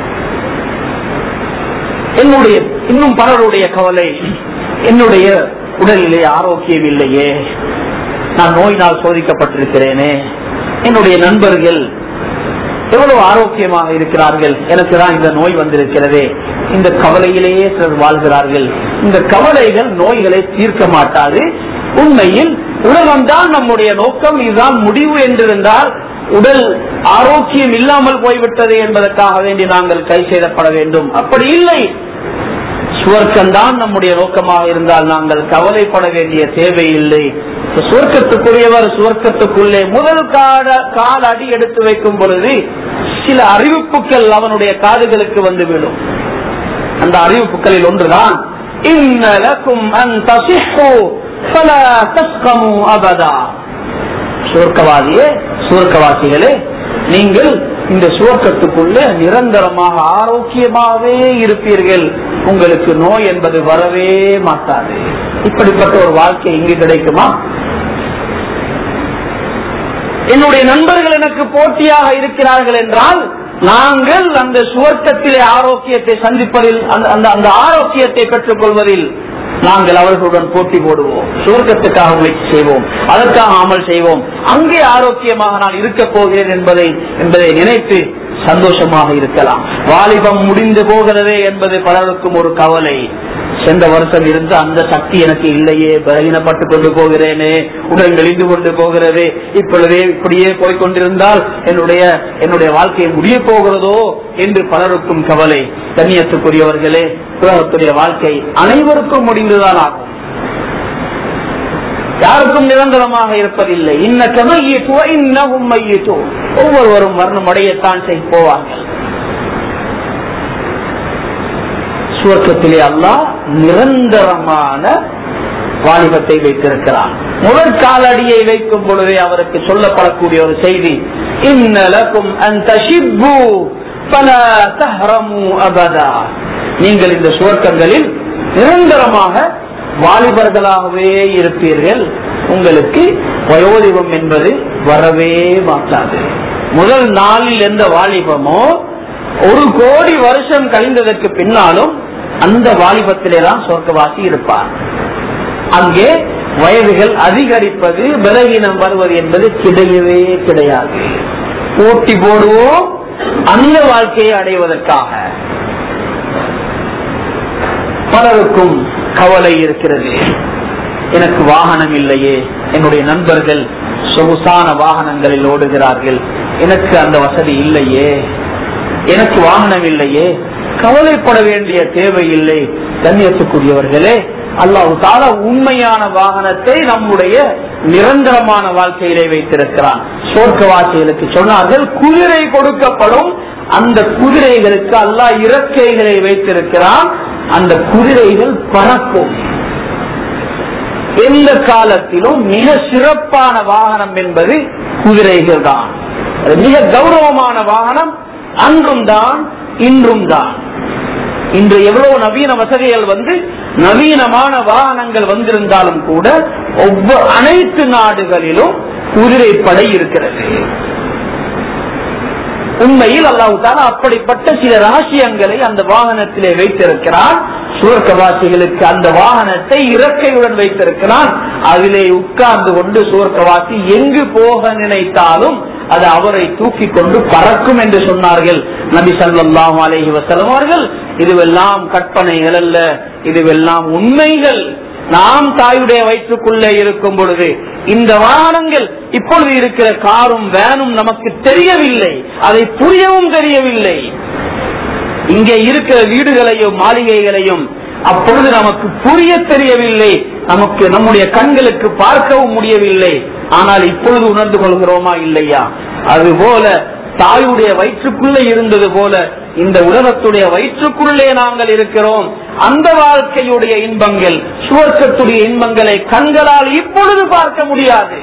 என்னுடைய இன்னும் பலருடைய கவலை என்னுடைய உடலிலே ஆரோக்கியம் இல்லையே நான் நோயினால் சோதிக்கப்பட்டிருக்கிறேனே என்னுடைய நண்பர்கள் எவ்வளவு ஆரோக்கியமாக இருக்கிறார்கள் எனக்கு தான் இந்த நோய் வந்திருக்கிறதே இந்த கவலையிலேயே சிலர் வாழ்கிறார்கள் இந்த கவலைகள் நோய்களை தீர்க்க மாட்டாது உண்மையில் உலகம்தான் நம்முடைய நோக்கம் இதுதான் முடிவு என்றிருந்தால் உடல் ஆரோக்கியம் இல்லாமல் போய்விட்டது என்பதற்காக வேண்டி நாங்கள் கை செய்தப்பட வேண்டும் அப்படி இல்லை சுவர்க்கம்தான் நம்முடைய நோக்கமாக இருந்தால் நாங்கள் கவலைப்பட வேண்டிய தேவையில்லை சுவர்க்கத்துக்குரியவர் சுவர்க்கத்துக்குள்ளே முதல் கால கால அடி எடுத்து வைக்கும் பொழுது சில அறிவிப்புகள் அவனுடைய காதுகளுக்கு வந்துவிடும் அந்த அறிவிப்புகளில் ஒன்றுதான் இன்னலக்கும் அன் தசிஹு ஃபலா தஸ்கமு அபதா சுவர்க்கவாதியே சுவர்க்கவாசிகளே நீங்கள் இந்த சுவர்க்கத்துக்குள்ள நிரந்தரமாக ஆரோக்கியமாகவே இருப்பீர்கள் உங்களுக்கு நோய் என்பது வரவே மாட்டாது இப்படிப்பட்ட ஒரு வாழ்க்கை இங்கு கிடைக்குமா என்னுடைய நண்பர்கள் எனக்கு போட்டியாக இருக்கிறார்கள் என்றால் நாங்கள் அந்த சுவர்க்கத்திலே ஆரோக்கியத்தை சந்திப்பதில் அந்த அந்த- அந்த ஆரோக்கியத்தை பெற்றுக் கொள்வதில் நாங்கள் அவர்களுடன் போட்டி போடுவோம் சுவர்க்கத்துக்காக முயற்சி செய்வோம் அதற்காக அமல் செய்வோம் அங்கே ஆரோக்கியமாக நான் இருக்க போகிறேன் என்பதை என்பதை நினைத்து சந்தோஷமாக இருக்கலாம் வாலிபம் முடிந்து போகிறதே என்பது பலருக்கும் ஒரு கவலை சென்ற வருஷம் இருந்த அந்த சக்தி எனக்கு இல்லையே பலகீனப்பட்டு கொண்டு போகிறேனே உடல் மெலிந்து கொண்டு போகிறது இப்பொழுதே இப்படியே போய்கொண்டிருந்தால் என்னுடைய என்னுடைய வாழ்க்கை முடிய போகிறதோ என்று பலருக்கும் கவலை கண்ணியத்துக்குரியவர்களே உலகத்துடைய வாழ்க்கை அனைவருக்கும் முடிந்துதான் ஆகும் யாருக்கும் நிரந்தரமாக இருப்பதில்லை இன்ன மையிட்டோ இன்னமும் மையிட்டோ ஒவ்வொருவரும் வர்ணம் அடையத்தான் செய்து போவார்கள் சுவர்க்கத்திலே அல்லாஹ் நிரந்தரமான வாலிபத்தை வைத்திருக்கிறான் முதல் காலடியை வைக்கும் பொழுதே அவருக்கு சொல்லப்படக்கூடிய ஒரு செய்தி இன்னலக்கும் அந்த பல தஹரமு அபதா நீங்கள் இந்த சுவர்க்கங்களில் நிரந்தரமாக வாலிபர்களாகவே இருப்பீர்கள் உங்களுக்கு வயோதிபம் என்பது வரவே மாட்டாது முதல் நாளில் எந்த வாலிபமோ ஒரு கோடி வருஷம் கழிந்ததற்கு பின்னாலும் அந்த வாலிபத்திலே தான் சொர்க்கவாசி இருப்பார் அங்கே வயதுகள் அதிகரிப்பது பலகீனம் வருவது என்பது கிடையவே கிடையாது போட்டி போடுவோம் அந்த வாழ்க்கையை அடைவதற்காக பலருக்கும் கவலை இருக்கிறது எனக்கு வாகனம் இல்லையே என்னுடைய நண்பர்கள் சொகுசான வாகனங்களில் ஓடுகிறார்கள் எனக்கு அந்த வசதி இல்லையே எனக்கு வாகனம் இல்லையே கவலைப்பட வேண்டிய தேவை இல்லை கண்ணியத்துக்குரியவர்களே அல்லாஹு தாலா உண்மையான வாகனத்தை நம்முடைய நிரந்தரமான வாழ்க்கையிலே வைத்திருக்கிறான் சோர்க்கவாசிகளுக்கு சொன்னார்கள் குதிரை கொடுக்கப்படும் அந்த குதிரைகளுக்கு அல்லாஹ் இறக்கைகளை வைத்திருக்கிறான் அந்த குதிரைகள் பறக்கும் எந்த காலத்திலும் மிக சிறப்பான வாகனம் என்பது குதிரைகள் தான் மிக கௌரவமான வாகனம் அன்றும் தான் இன்றும் தான் இன்று எவ்வளவு நவீன வசதிகள் வந்து நவீனமான வாகனங்கள் வந்திருந்தாலும் கூட ஒவ்வொரு அனைத்து நாடுகளிலும் குதிரைப்படை இருக்கிறது உண்மையில் அல்லாஹு தாலா அப்படிப்பட்ட சில ரகசியங்களை அந்த வாகனத்திலே வைத்திருக்கிறான் சுவர்க்கவாசிகளுக்கு அந்த வாகனத்தை இறக்கையுடன் வைத்திருக்கிறான் அதிலே உட்கார்ந்து கொண்டு சுவர்க்கவாசி எங்கு போக நினைத்தாலும் அது அவரை தூக்கி கொண்டு பறக்கும் என்று சொன்னார்கள் நபி சல்லாஹூ அலஹி வசலம் அவர்கள் இதுவெல்லாம் கற்பனைகள் அல்ல இதுவெல்லாம் உண்மைகள் நாம் தாயுடைய வயிற்றுக்குள்ளே இருக்கும் பொழுது இந்த வாகனங்கள் இப்பொழுது இருக்கிற காரும் வேனும் நமக்கு தெரியவில்லை அதை புரியவும் தெரியவில்லை இங்கே இருக்கிற வீடுகளையும் மாளிகைகளையும் அப்பொழுது நமக்கு புரிய தெரியவில்லை நமக்கு நம்முடைய கண்களுக்கு பார்க்கவும் முடியவில்லை ஆனால் இப்பொழுது உணர்ந்து கொள்கிறோமா இல்லையா அதுபோல தாயுடைய வயிற்றுக்குள்ளே இருந்தது போல இந்த உலகத்துடைய வயிற்றுக்குள்ளே நாங்கள் இருக்கிறோம் அந்த வாழ்க்கையுடைய இன்பங்கள் சுவர்க்கத்துடைய இன்பங்களை கண்களால் இப்பொழுது பார்க்க முடியாது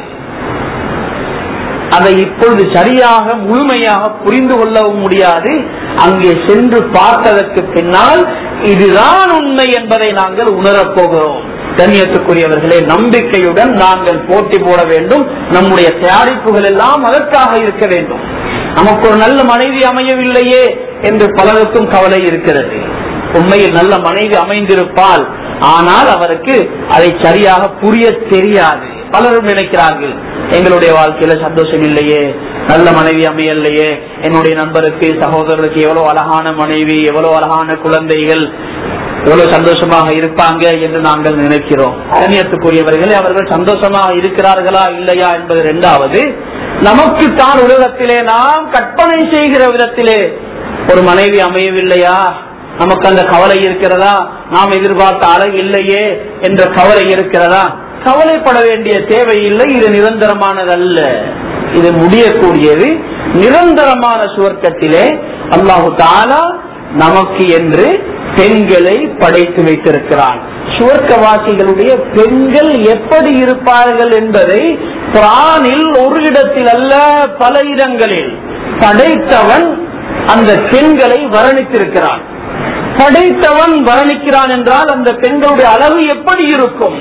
அதை இப்பொழுது சரியாக முழுமையாக புரிந்து கொள்ளவும் முடியாது அங்கே சென்று பார்த்ததற்கு பின்னால் இதுதான் உண்மை என்பதை நாங்கள் உணரப் போகிறோம் கண்ணியத்துக்குரியவர்களே நம்பிக்கையுடன் நாங்கள் போட்டி போட வேண்டும் நம்முடைய தயாரிப்புகள் எல்லாம் அதற்காக இருக்க வேண்டும் நமக்கு ஒரு நல்ல மனைவி அமையவில்லையே என்று பலருக்கும் கவலை இருக்கிறது உண்மையில் நல்ல மனைவி அமைந்திருப்பால் ஆனால் அவருக்கு அதை சரியாக புரிய தெரியாது பலரும் நினைக்கிறார்கள் எங்களுடைய வாழ்க்கையில சந்தோஷம் இல்லையே நல்ல மனைவி அமையலையே என்னுடைய நண்பருக்கு சகோதரருக்கு எவ்வளவு அழகான மனைவி எவ்வளவு அழகான குழந்தைகள் எவ்வளவு சந்தோஷமாக இருப்பாங்க என்று நாங்கள் நினைக்கிறோம் கண்ணியத்துக்குரியவர்களே அவர்கள் சந்தோஷமாக இருக்கிறார்களா இல்லையா என்பது இரண்டாவது நமக்கு தான் உலகத்திலே நாம் கற்பனை செய்கிற விதத்திலே ஒரு மனைவி அமையவில்லையா நமக்கு அந்த கவலை இருக்கிறதா நாம் எதிர்பார்த்த அழகு இல்லையே என்ற கவலை இருக்கிறதா கவலைப்பட வேண்டிய தேவையில்லை இது நிரந்தரமானதல்ல இது முடியக்கூடியது நிரந்தரமான சுவர்க்கத்திலே அல்லாஹு தாலா நமக்கு என்று பெண்களை படைத்து வைத்திருக்கிறான் சுவர்க்கவாசிகளுடைய பெண்கள் எப்படி இருப்பார்கள் என்பதை குரானில் ஒரு இடத்தில் அல்ல பல இடங்களில் படைத்தவன் அந்த பெண்களை வர்ணித்திருக்கிறான் படைத்தவன் வர்ணிக்கிறான் என்றால் அந்த பெண்களுடைய அளவு எப்படி இருக்கும்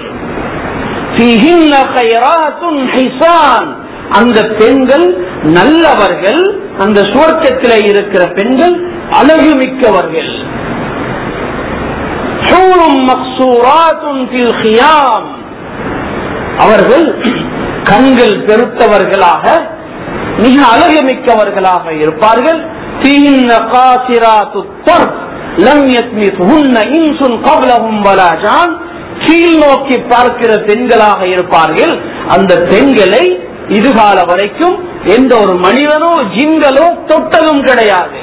அந்த பெண்கள் நல்லவர்கள் அந்த சுவர்க்கத்தில் இருக்கிற பெண்கள் அழகு மிக்கவர்கள் ஹுரும் மக்சூராத்துன் ஃபில் ஹியாம் அவர்கள் கண்கள் பெருத்தவர்களாக மிக அழகு மிக்கவர்களாக இருப்பார்கள் فيهن قاصرات الطرف لم يطمثهن انس قبلهم ولا جان கீழ் நோக்கி பார்க்கிற பெண்களாக இருப்பார்கள் அந்த பெண்களை இதுகால வரைக்கும் எந்த ஒரு மனிதனோ ஜின்களோ தொட்டதும் கிடையாது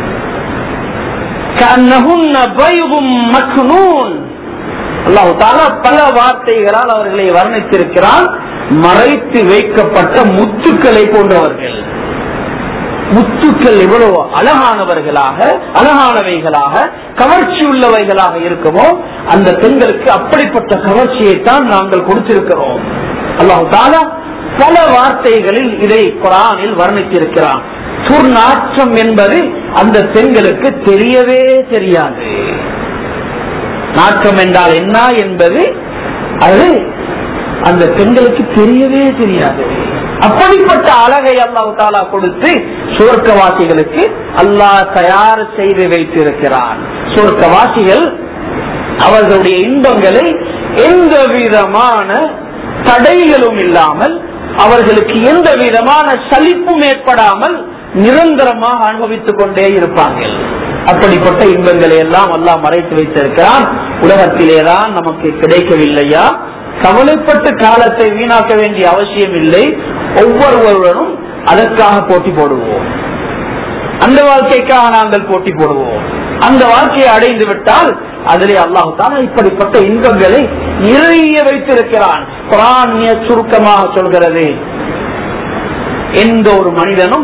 كأنهن بيض مكنون அல்லாஹு தாலா பல வார்த்தைகளால் அவர்களை வர்ணித்திருக்கிறான் மறைத்து வைக்கப்பட்ட முத்துக்களை போன்றவர்கள் முத்துக்கள் எவ்வளவு அழகானவர்களாக அழகானவைகளாக கவர்ச்சி உள்ளவைகளாக இருக்குமோ அந்த பெண்களுக்கு அப்படிப்பட்ட கவர்ச்சியைத்தான் நாங்கள் கொடுத்திருக்கிறோம் அல்லாஹு தாலா பல வார்த்தைகளில் இதை குரானில் வர்ணித்திருக்கிறான் துர்நாற்றம் என்பது அந்த பெண்களுக்கு தெரியவே தெரியாது நாற்றம் என்றால் என்ன என்பது அது அந்த பெண்களுக்கு தெரியவே தெரியாது அப்படிப்பட்ட அழகை அல்லாஹ் தாலா கொடுத்து சுவர்க்கவாசிகளுக்கு அல்லாஹ் தயார் செய்து வைத்திருக்கிறான் சுவர்க்கவாசிகள் அவர்களுடைய இன்பங்களை எந்த விதமான தடைகளும் இல்லாமல் அவர்களுக்கு எந்த விதமான சலிப்பும் ஏற்படாமல் நிரந்தரமாக அனுபவித்துக் கொண்டே இருப்பார்கள் அப்படிப்பட்ட இன்பங்களை எல்லாம் அல்லாஹ் மறைத்து வைத்திருக்கிறான் உலகத்திலேதான் நமக்கு கிடைக்கவில்லையா கவலைப்பட்டு காலத்தை வீணாக்க வேண்டிய அவசியம் இல்லை ஒவ்வொருவருடனும் அதற்காக போட்டி போடுவோம் அந்த வாழ்க்கைக்காக நாங்கள் போட்டி போடுவோம் அந்த வாழ்க்கையை அடைந்து விட்டால் அதிலே அல்லாஹு தாலா இப்படிப்பட்ட இன்பங்களை நிறைய வைத்திருக்கிறான் குரான் மிக சுருக்கமாக சொல்கிறது எந்த ஒரு மனிதனும்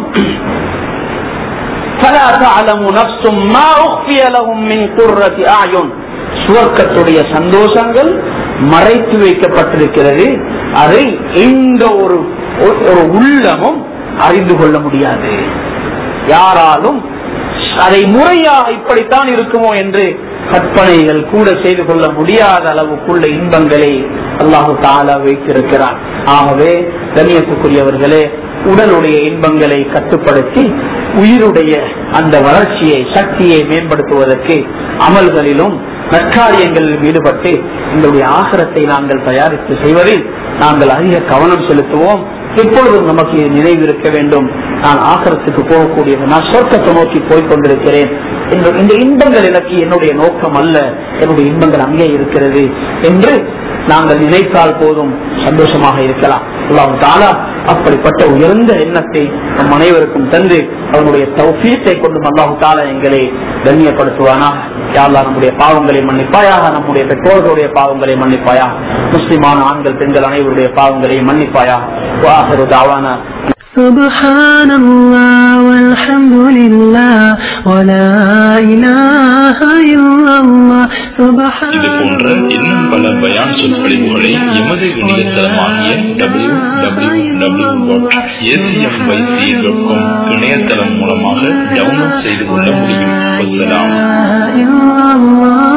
فلا تعلم نفس ما أخفي لهم من قرة أعين சுவர்க்கத்துடைய சந்தோஷங்கள் மறைத்து வைக்கப்பட்டிருக்கிறது அதை எந்த ஒரு ஒரு உள்ளமும் அறிந்து கொள்ள முடியாது யாராலும் அதை முறையாக இப்படித்தான் இருக்குமோ என்று கற்பனைகள் கூட செய்து கொள்ள முடியாத அளவுக்குள்ள இன்பங்களை அல்லாஹு தாலா வைத்திருக்கிறான் ஆகவே கண்ணியத்துக்குரியவர்களே உடலுடைய இன்பங்களை கட்டுப்படுத்தி உயிருடைய அந்த வளர்ச்சியை சக்தியை மேம்படுத்துவதற்கு அமல்களிலும் நற்காரியங்களில் ஈடுபட்டு எங்களுடைய ஆகரத்தை நாங்கள் தயாரித்து செய்வதில் நாங்கள் அதிக கவனம் செலுத்துவோம் எப்பொழுதும் நமக்கு நினைவு இருக்க வேண்டும் நான் ஆகரத்துக்கு போகக்கூடியது நான் சொர்க்கத்தை நோக்கி போய் கொண்டிருக்கிறேன் இந்த இன்பங்கள் எனக்கு என்னுடைய நோக்கம் அல்ல என்னுடைய இன்பங்கள் அங்கே இருக்கிறது என்று நாங்கள் நினைத்தால் போதும் சந்தோஷமாக இருக்கலாம் அல்லாஹ் தாலா அப்படிப்பட்ட உயர்ந்த எண்ணத்தை நம் அனைவருக்கும் தந்து அவனுடைய தௌஃபீத்தை கொண்டு அல்லாஹு தாலா எங்களை கண்ணியப்படுத்துவானா யாழ்லா நம்முடைய பாவங்களை மன்னிப்பாயாக நம்முடைய பெற்றோர்களுடைய பாவங்களை மன்னிப்பாயா முஸ்லிமான ஆண்கள் பெண்கள் அனைவருடைய பாவங்களை மன்னிப்பாயா வாஹரு தாவானா سبحان الله والحمد لله ولا إله إلا الله سبحان இது போன்ற இன்னும் பல பயான் சொற்பொழிவுகளை எமது இணையதளமாகிய W W W dot ACMYC dot com இணையதளம் மூலமாக டவுன்லோட் செய்து கொள்ள முடியும் வசலாம் إلا الله